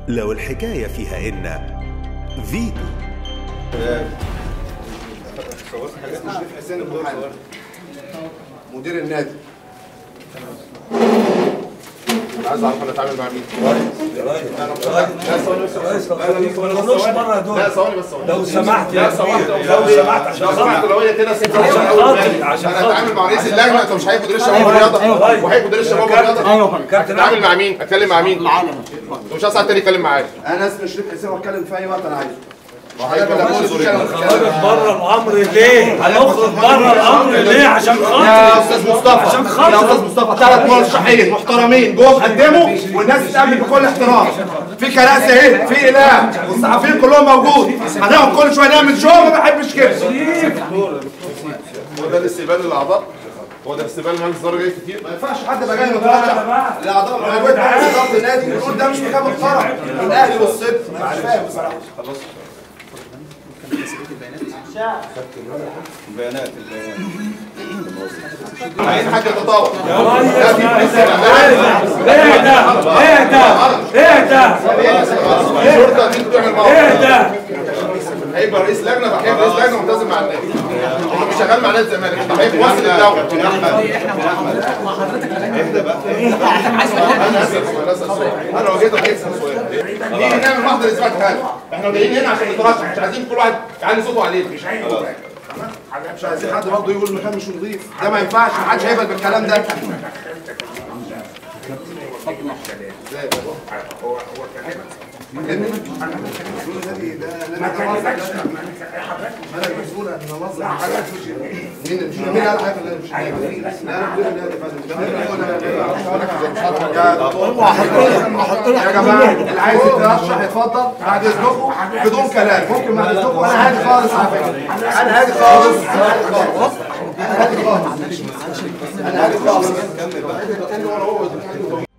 لو الحكاية فيها إن فيتو شريف حسين المحامي مدير النادي عايز اعرف انا اتعامل مع مين لا ثواني بس لا ثواني بس ثواني لو سمحت يا لا سمحت لو سمحت عشان لو سمحت لو هي كده ست عشان خاطري، عشان انا اتعامل مع رئيس اللجنه انت مش هيبقى مدير الشباب أيوة، والرياضه أيوة. وهيبقى مدير الشباب والرياضه ايوه كابتن اتعامل مع مين اتكلم مع مين انت مش هسأل تاني اتكلم معايا انا اسمي شريف حسين واتكلم في اي وقت انا عايزه هيبقى ماشي دوري. هنخرج بره الامر ليه؟ هنخرج بره الامر ليه؟ عشان يا خاطري استاذ مصطفى عشان خاطر. يا استاذ مصطفى ثلاث مرشحين محترمين جوه قدموا والناس تتقابل بكل احترام في كراسي اهي في اقلام والصحفيين كلهم موجود هنقعد كل شويه نعمل شو ما بحبش كده هو ده الاستقبال للاعضاء هو ده استقبال مجلس الاداره جاي كتير ما ينفعش حد بقى جاي مترشح لاعضاء العضويه بتاعت اداره النادي يقول ده مش مكان محترم الاهلي والصدق مش فاهم بصراحه عايز حد يتطاول ايه ده؟ ايه ده؟ ايه ده؟ الشرطه دي بتعمل ايه موقف ده؟ هيبقى رئيس لجنه بعد كده رئيس لجنه ملتزم مع النادي انت مش شغال مع نادي الزمالك انت هيبقى واصل الدوله انا اسف انا اسف سؤال انا واجهتك عايز اسال سؤال نيجي نعمل محضر اثبات حاله احنا جايين هنا عشان نترشح مش عايزين كل واحد يعلي صوته عليك مش عايز مش عايزين حد برضه يقول المكان مش نظيف ده ما ينفعش ما حدش هيقبل بالكلام ده انا مسؤول ان انظم حاجه مين مش مين قال حاجه لا مش لا انا مدير النادي يا جماعه اللي عايز يترشح يتفضل بعد اذنكم بدون كلام ممكن بعد اذنكم انا هادي خالص على فكره انا هادي خالص انا هادي خالص انا هادي خالص